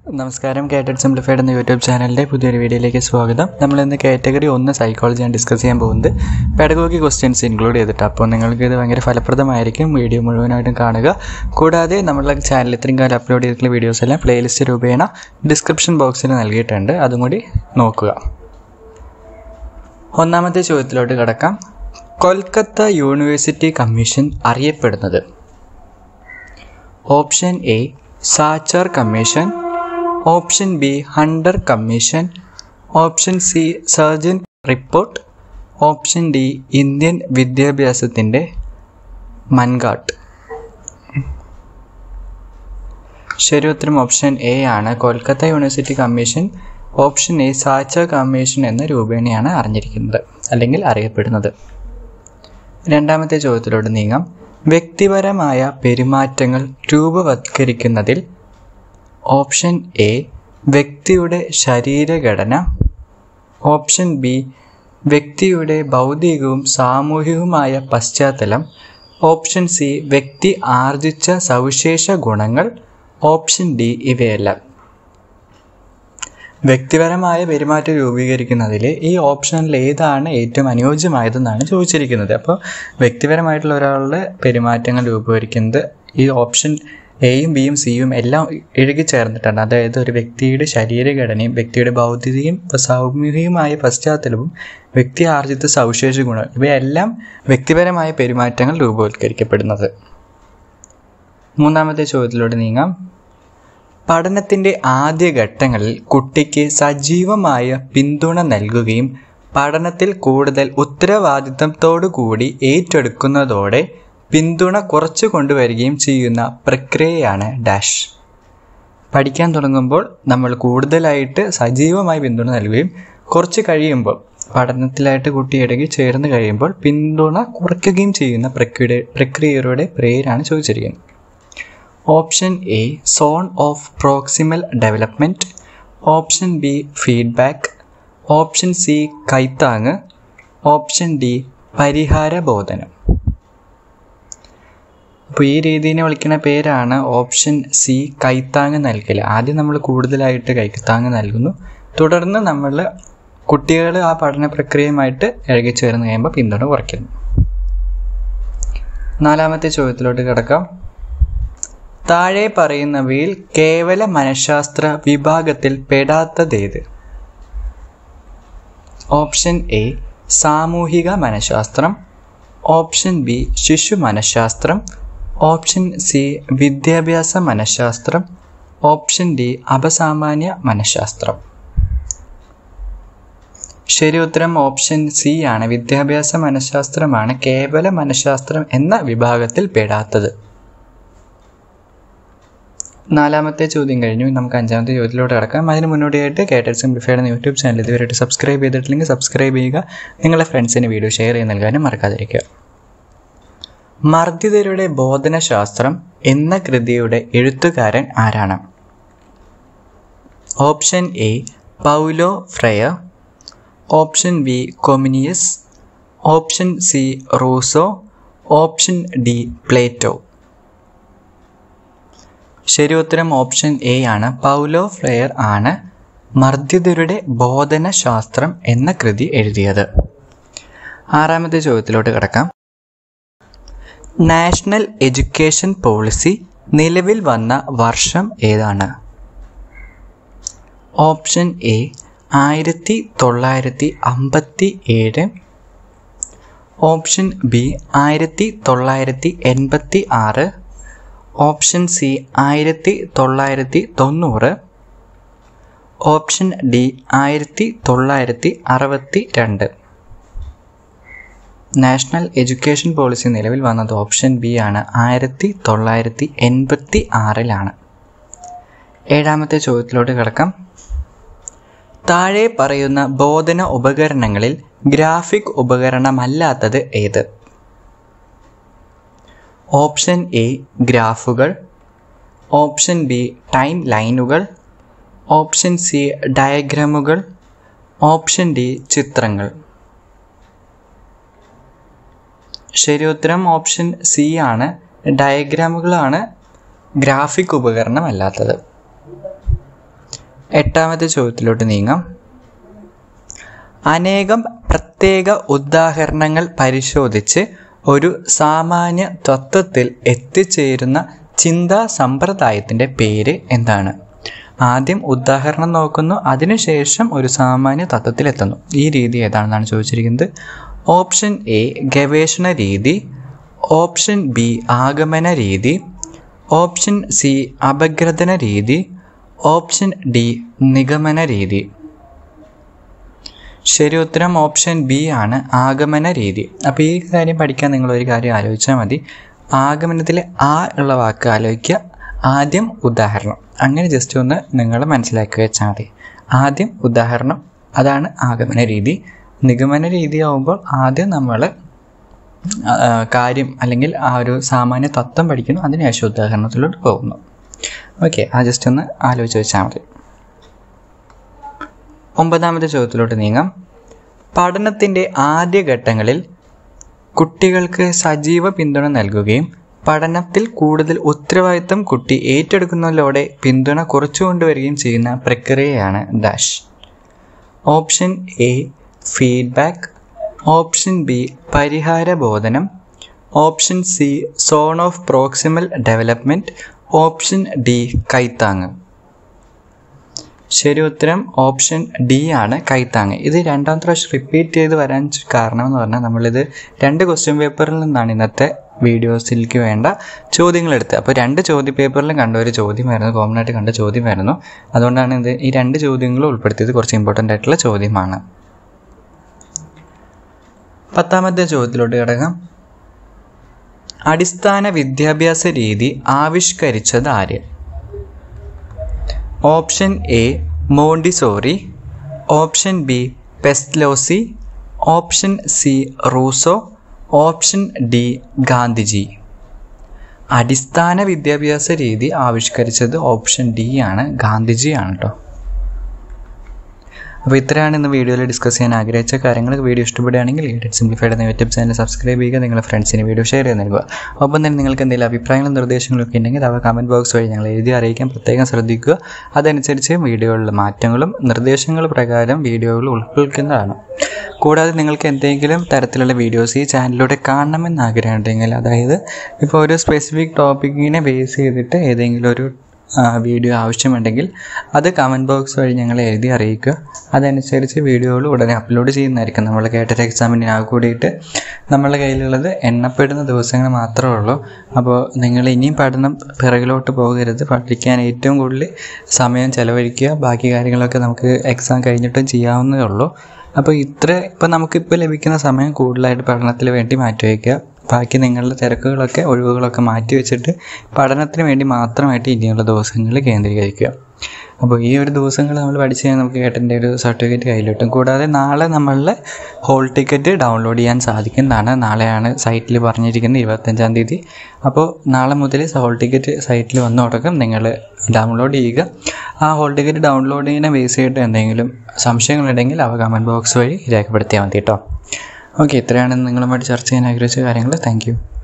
നമസ്കാരം കാറ്റഡ് സിംപ്ലിഫൈഡ് എന്ന യൂട്യൂബ് ചാനലിൻ്റെ പുതിയൊരു വീഡിയോയിലേക്ക് സ്വാഗതം നമ്മൾ ഇന്ന് കാറ്റഗറി ഒന്ന് സൈക്കോളജിയാണ് ഡിസ്കസ് ചെയ്യാൻ പോകുന്നത് പെഡഗോഗി ക്വസ്റ്റ്യൻസ് ഇൻക്ലൂഡ് ചെയ്തിട്ട് അപ്പോൾ നിങ്ങൾക്ക് ഇത് ഭയങ്കര ഫലപ്രദമായിരിക്കും വീഡിയോ മുഴുവനായിട്ടും കാണുക കൂടാതെ നമ്മളുടെ ചാനൽ ഇത്രയും കാലം അപ്ലോഡ് ചെയ്തിട്ടുള്ള വീഡിയോസ് എല്ലാം പ്ലേലിസ്റ്റ് രൂപേണ ഡിസ്ക്രിപ്ഷൻ ബോക്സിൽ നൽകിയിട്ടുണ്ട് അതും കൂടി നോക്കുക ഒന്നാമത്തെ ചോദ്യത്തിലോട്ട് കിടക്കാം കൊൽക്കത്ത യൂണിവേഴ്സിറ്റി കമ്മീഷൻ അറിയപ്പെടുന്നത് option A Sachar commission option B Hunter commission option C Sargent report option D Indian വിദ്യാഭ്യാസത്തിൻ്റെ മൻകാട്ട് ശരി ഉത്തരം ഓപ്ഷൻ എ ആണ് Kolkata university commission option A Sachar commission എന്ന രൂപേണയാണ് അറിഞ്ഞിരിക്കുന്നത് അല്ലെങ്കിൽ അറിയപ്പെടുന്നത് രണ്ടാമത്തെ ചോദ്യത്തിലോട്ട് നീങ്ങാം വ്യക്തിപരമായ പെരുമാറ്റങ്ങൾ രൂപവത്കരിക്കുന്നതിൽ ഓപ്ഷൻ എ വ്യക്തിയുടെ ശരീരഘടന ഓപ്ഷൻ ബി വ്യക്തിയുടെ ഭൗതികവും സാമൂഹികവുമായ പശ്ചാത്തലം ഓപ്ഷൻ സി വ്യക്തി ആർജിച്ച സവിശേഷ ഗുണങ്ങൾ ഓപ്ഷൻ ഡി ഇവയെല്ലാം വ്യക്തിപരമായ പെരുമാറ്റം രൂപീകരിക്കുന്നതിൽ ഈ ഓപ്ഷനിൽ ഏതാണ് ഏറ്റവും അനുയോജ്യമായതെന്നാണ് ചോദിച്ചിരിക്കുന്നത് അപ്പോൾ വ്യക്തിപരമായിട്ടുള്ള ഒരാളുടെ പെരുമാറ്റങ്ങൾ രൂപീകരിക്കുന്നത് ഈ ഓപ്ഷൻ എയും ബിയും സിയും എല്ലാം ഇഴുകി ചേർന്നിട്ടാണ് അതായത് ഒരു വ്യക്തിയുടെ ശരീരഘടനയും വ്യക്തിയുടെ ഭൗതികയും സാമൂഹികമായ പശ്ചാത്തലവും വ്യക്തി ആർജിത സവിശേഷ ഗുണം ഇവയെല്ലാം വ്യക്തിപരമായ പെരുമാറ്റങ്ങൾ രൂപവത്കരിക്കപ്പെടുന്നത് മൂന്നാമത്തെ ചോദ്യത്തിലൂടെ നീങ്ങാം പഠനത്തിൻ്റെ ആദ്യഘട്ടങ്ങളിൽ കുട്ടിക്ക് സജീവമായ പിന്തുണ നൽകുകയും പഠനത്തിൽ കൂടുതൽ ഉത്തരവാദിത്തത്തോടു കൂടി ഏറ്റെടുക്കുന്നതോടെ പിന്തുണ കുറച്ചു കൊണ്ടുവരികയും ചെയ്യുന്ന പ്രക്രിയയാണ് ഡാഷ് പഠിക്കാൻ തുടങ്ങുമ്പോൾ നമ്മൾ കൂടുതലായിട്ട് സജീവമായി പിന്തുണ നൽകുകയും കുറച്ച് കഴിയുമ്പോൾ പഠനത്തിലായിട്ട് കുട്ടി ഇടയ്ക്ക് ചേർന്ന് കഴിയുമ്പോൾ പിന്തുണ കുറയ്ക്കുകയും ചെയ്യുന്ന പ്രക്രിയ പ്രക്രിയയുടെ പേരാണ് ചോദിച്ചിരിക്കുന്നത് option A zone of proximal development option B feedback option C കൈത്താങ് ഓപ്ഷൻ ഡി പരിഹാര ബോധനം അപ്പോൾ ഈ രീതിനെ വിളിക്കുന്ന പേരാണ് ഓപ്ഷൻ സി കൈത്താങ് നൽകൽ ആദ്യം നമ്മൾ കൂടുതലായിട്ട് കൈത്താങ് നൽകുന്നു തുടർന്ന് നമ്മൾ കുട്ടികൾ ആ പഠന പ്രക്രിയയുമായിട്ട് ഇഴകിച്ചേർന്ന് കഴിയുമ്പോൾ പിന്തുണ കുറയ്ക്കുന്നു നാലാമത്തെ ചോദ്യത്തിലോട്ട് കിടക്കാം താഴെ പറയുന്നവയിൽ കേവല മനഃശാസ്ത്ര വിഭാഗത്തിൽ പെടാത്തതേത് ഓപ്ഷൻ എ സാമൂഹിക മനഃശാസ്ത്രം ഓപ്ഷൻ ബി ശിശു മനഃശാസ്ത്രം ഓപ്ഷൻ സി വിദ്യാഭ്യാസ മനഃശാസ്ത്രം ഓപ്ഷൻ ഡി അപസാമാന്യ മനഃശാസ്ത്രം ശരി ഉത്തരം ഓപ്ഷൻ സി ആണ് വിദ്യാഭ്യാസ മനഃശാസ്ത്രമാണ് കേവല മനഃശാസ്ത്രം എന്ന വിഭാഗത്തിൽ പെടാത്തത് നാലാമത്തെ ചോദ്യം കഴിഞ്ഞു നമുക്ക് അഞ്ചാമത്തെ ചോദ്യത്തിലോട്ട് കിടക്കാം അതിന് മുന്നോടിയായിട്ട് കേട്ടഡ് സിംപ്ലിഫൈഡ് എന്ന യൂട്യൂബ് ചാനൽ ഇതുവരെയായിട്ട് സബ്സ്ക്രൈബ് ചെയ്തിട്ടില്ലെങ്കിൽ സബ്സ്ക്രൈബ് ചെയ്യുക നിങ്ങളുടെ ഫ്രണ്ട്സിന് വീഡിയോ ഷെയർ ചെയ്ത് നൽകാനും മറക്കാതിരിക്കുക മർദ്ദിതരുടെ ബോധനശാസ്ത്രം എന്ന കൃതിയുടെ എഴുത്തുകാരൻ ആരാണ് option A Paulo Freire option B Comenius option C Rousseau option D Plato ശരി ഉത്തരം ഓപ്ഷൻ എ ആണ് പൗലോ ഫ്ലെയർ ആണ് മർദ്ദിതരുടെ ബോധനശാസ്ത്രം എന്ന കൃതി എഴുതിയത് ആറാമത്തെ ചോദ്യത്തിലോട്ട് കിടക്കാം നാഷണൽ എഡ്യൂക്കേഷൻ പോളിസി നിലവിൽ വന്ന വർഷം ഏതാണ് ഓപ്ഷൻ എ ആയിരത്തി തൊള്ളായിരത്തി അമ്പത്തി ഏഴ് ഓപ്ഷൻ ബി ആയിരത്തി തൊള്ളായിരത്തി എൺപത്തി ആറ് ഓപ്ഷൻ സി ആയിരത്തി തൊള്ളായിരത്തി തൊണ്ണൂറ് ഓപ്ഷൻ ഡി ആയിരത്തി തൊള്ളായിരത്തി അറുപത്തി രണ്ട് നാഷണൽ എഡ്യൂക്കേഷൻ പോളിസി നിലവിൽ വന്നത് ഓപ്ഷൻ ബി ആണ് ആയിരത്തി തൊള്ളായിരത്തി എൺപത്തി ആറിലാണ് ഏഴാമത്തെ ചോദ്യത്തിലോട്ട് കിടക്കാം താഴെ പറയുന്ന ബോധന ഉപകരണങ്ങളിൽ ഗ്രാഫിക് ഉപകരണമല്ലാത്തത് ഏത് ഓപ്ഷൻ എ ഗ്രാഫുകൾ ഓപ്ഷൻ ബി ടൈം ലൈനുകൾ ഓപ്ഷൻ സി ഡയഗ്രാമുകൾ ഓപ്ഷൻ ഡി ചിത്രങ്ങൾ ശരി ഉത്തരം ഓപ്ഷൻ സി ആണ് ഡയഗ്രാമുകളാണ് ഗ്രാഫിക് ഉപകരണം അല്ലാത്തത് എട്ടാമത്തെ ചോദ്യത്തിലോട്ട് നീങ്ങാം അനേകം പ്രത്യേക ഉദാഹരണങ്ങൾ പരിശോധിച്ച് ഒരു സാമാന്യ തത്വത്തിൽ എത്തിച്ചേരുന്ന ചിന്താ സമ്പ്രദായത്തിൻ്റെ പേര് എന്താണ് ആദ്യം ഉദാഹരണം നോക്കുന്നു അതിനുശേഷം ഒരു സാമാന്യ തത്വത്തിലെത്തുന്നു ഈ രീതി ഏതാണെന്നാണ് ചോദിച്ചിരിക്കുന്നത് ഓപ്ഷൻ എ ഗവേഷണ രീതി ഓപ്ഷൻ ബി ആഗമന രീതി ഓപ്ഷൻ സി അപഗ്രഥന രീതി ഓപ്ഷൻ ഡി നിഗമന രീതി ശരി ഉത്തരം ഓപ്ഷൻ ബി ആണ് ആഗമന രീതി അപ്പോൾ ഈ കാര്യം പഠിക്കാൻ നിങ്ങൾ ഒരു കാര്യം ആലോചിച്ചാൽ മതി ആഗമനത്തിൽ ആ ഉള്ള വാക്ക് ആലോചിക്കുക ആദ്യം ഉദാഹരണം അങ്ങനെ ജസ്റ്റ് ഒന്ന് നിങ്ങൾ മനസ്സിലാക്കി വെച്ചാൽ മതി ആദ്യം ഉദാഹരണം അതാണ് ആഗമന രീതി നിഗമന രീതി ആവുമ്പോൾ ആദ്യം നമ്മൾ കാര്യം അല്ലെങ്കിൽ ആ ഒരു സാമാന്യ തത്വം പഠിക്കുന്നു അതിനുശേഷം ഉദാഹരണത്തിലോട്ട് പോകുന്നു ഓക്കെ ആ ജസ്റ്റ് ഒന്ന് ആലോചിച്ച് വെച്ചാൽ മതി ഒമ്പതാമത്തെ ചോദ്യത്തിലോട്ട് നീങ്ങാം പഠനത്തിൻ്റെ ആദ്യഘട്ടങ്ങളിൽ കുട്ടികൾക്ക് സജീവ പിന്തുണ നൽകുകയും പഠനത്തിൽ കൂടുതൽ ഉത്തരവാദിത്തം കുട്ടി ഏറ്റെടുക്കുന്നതിലൂടെ പിന്തുണ കുറച്ചു കൊണ്ടുവരികയും ചെയ്യുന്ന പ്രക്രിയയാണ് dash option A feedback option B പരിഹാര ബോധനം option C zone of proximal development option D കൈത്താങ് ശരി ഉത്തരം ഓപ്ഷൻ ഡി ആണ് കൈത്താങ് ഇത് രണ്ടാമത്തെ പ്രാവശ്യം റിപ്പീറ്റ് ചെയ്ത് വരാൻ കാരണം എന്ന് പറഞ്ഞാൽ നമ്മളിത് രണ്ട് ക്വസ്റ്റ്യൻ പേപ്പറിൽ നിന്നാണ് ഇന്നത്തെ വീഡിയോസിലേക്ക് വേണ്ട ചോദ്യങ്ങൾ എടുത്തത് അപ്പോൾ രണ്ട് ചോദ്യ പേപ്പറിലും കണ്ട ഒരു ചോദ്യമായിരുന്നു കോമൺ ആയിട്ട് കണ്ട ചോദ്യമായിരുന്നു അതുകൊണ്ടാണ് ഇത് ഈ രണ്ട് ചോദ്യങ്ങളും ഉൾപ്പെടുത്തിയത് കുറച്ച് ഇമ്പോർട്ടൻ്റ് ആയിട്ടുള്ള ചോദ്യമാണ് പത്താമത്തെ ചോദ്യത്തിലോട്ട് കിടക്കാം അടിസ്ഥാന വിദ്യാഭ്യാസ രീതി ആവിഷ്കരിച്ചത് ആര് option A Montessori option B Pestalozzi option C Rousseau option D Gandhiji അടിസ്ഥാന വിദ്യാഭ്യാസ രീതി ആവിഷ്കരിച്ചത് ഓപ്ഷൻ ഡി ആണ് ഗാന്ധിജിയാണ് കേട്ടോ അപ്പോൾ ഇത്രയാണ് ഇന്ന് വീഡിയോയിൽ ഡിസ്കസ് ചെയ്യാൻ ആഗ്രഹിച്ച കാര്യങ്ങൾ വീഡിയോ ഇഷ്ടപ്പെടുകയാണെങ്കിൽ ഗൈഡഡ് സിംപ്ലിഫൈഡ് എന്ന യൂട്യൂബ് ചാനൽ സബ്സ്ക്രൈബ് ചെയ്യുക നിങ്ങളുടെ ഫ്രണ്ട്സിന് വീഡിയോ ഷെയർ ചെയ്ത് നൽകുക ഒപ്പം തന്നെ നിങ്ങൾക്ക് എന്തെങ്കിലും അഭിപ്രായങ്ങളും നിർദ്ദേശങ്ങളും ഒക്കെ ഉണ്ടെങ്കിൽ അവ കമൻറ്റ് ബോക്സ് വഴി ഞങ്ങൾ എഴുതി അറിയിക്കാൻ പ്രത്യേകം ശ്രദ്ധിക്കുക അതനുസരിച്ച് വീഡിയോകളിലെ മാറ്റങ്ങളും നിർദ്ദേശങ്ങൾ പ്രകാരം വീഡിയോകൾ ഉൾക്കൊള്ളുന്നതാണ് കൂടാതെ നിങ്ങൾക്ക് എന്തെങ്കിലും തരത്തിലുള്ള വീഡിയോസ് ഈ ചാനലിലൂടെ കാണണമെന്ന് ആഗ്രഹമുണ്ടെങ്കിൽ അതായത് ഇപ്പോൾ ഒരു സ്പെസിഫിക് ടോപ്പിക്കിനെ ബേസ് ചെയ്തിട്ട് ഏതെങ്കിലും ഒരു വീഡിയോ ആവശ്യമുണ്ടെങ്കിൽ അത് കമൻറ്റ് ബോക്സ് വഴി ഞങ്ങളെ എഴുതി അറിയിക്കുക അതനുസരിച്ച് വീഡിയോകൾ ഉടനെ അപ്ലോഡ് ചെയ്യുന്നതായിരിക്കും നമ്മൾ കേട്ടൊരു എക്സാമിന് ആ കൂടിയിട്ട് നമ്മളുടെ കയ്യിലുള്ളത് എണ്ണപ്പെടുന്ന ദിവസങ്ങൾ മാത്രമേ ഉള്ളൂ അപ്പോൾ നിങ്ങൾ ഇനിയും പഠനം പിറകിലോട്ട് പോകരുത് പഠിക്കാൻ ഏറ്റവും കൂടുതൽ സമയം ചിലവഴിക്കുക ബാക്കി കാര്യങ്ങളൊക്കെ നമുക്ക് എക്സാം കഴിഞ്ഞിട്ടും ചെയ്യാവുന്നതേ ഉള്ളൂ അപ്പോൾ ഇത്ര ഇപ്പോൾ നമുക്കിപ്പോൾ ലഭിക്കുന്ന സമയം കൂടുതലായിട്ട് പഠനത്തിന് വേണ്ടി മാറ്റിവെക്കുക ബാക്കി നിങ്ങളുടെ തിരക്കുകളൊക്കെ ഒഴിവുകളൊക്കെ മാറ്റി വെച്ചിട്ട് പഠനത്തിന് വേണ്ടി മാത്രമായിട്ട് ഇനിയുള്ള ദിവസങ്ങൾ കേന്ദ്രീകരിക്കുക അപ്പോൾ ഈ ഒരു ദിവസങ്ങൾ നമ്മൾ പഠിച്ച് കഴിഞ്ഞാൽ നമുക്ക് ഏട്ടൻ്റെ ഒരു സർട്ടിഫിക്കറ്റ് കയ്യിൽ കിട്ടും കൂടാതെ നാളെ നമ്മളുടെ ഹോൾ ടിക്കറ്റ് ഡൗൺലോഡ് ചെയ്യാൻ സാധിക്കുന്നതാണ് നാളെയാണ് സൈറ്റിൽ പറഞ്ഞിരിക്കുന്നത് ഇരുപത്തഞ്ചാം തീയതി അപ്പോൾ നാളെ മുതൽ ഹോൾ ടിക്കറ്റ് സൈറ്റിൽ വന്നു തുടക്കം നിങ്ങൾ ഡൗൺലോഡ് ചെയ്യുക ആ ഹോൾ ടിക്കറ്റ് ഡൗൺലോഡ് ചെയ്യുന്ന ബേസ് ചെയ്തിട്ട് എന്തെങ്കിലും സംശയങ്ങളുണ്ടെങ്കിൽ അവ കമൻറ്റ് ബോക്സ് വഴി രേഖപ്പെടുത്തിയാൽ മതി കേട്ടോ ഓക്കെ ഇത്രയാണ് നിങ്ങളുമായിട്ട് ചർച്ച ചെയ്യാൻ ആഗ്രഹിച്ച കാര്യങ്ങൾ താങ്ക്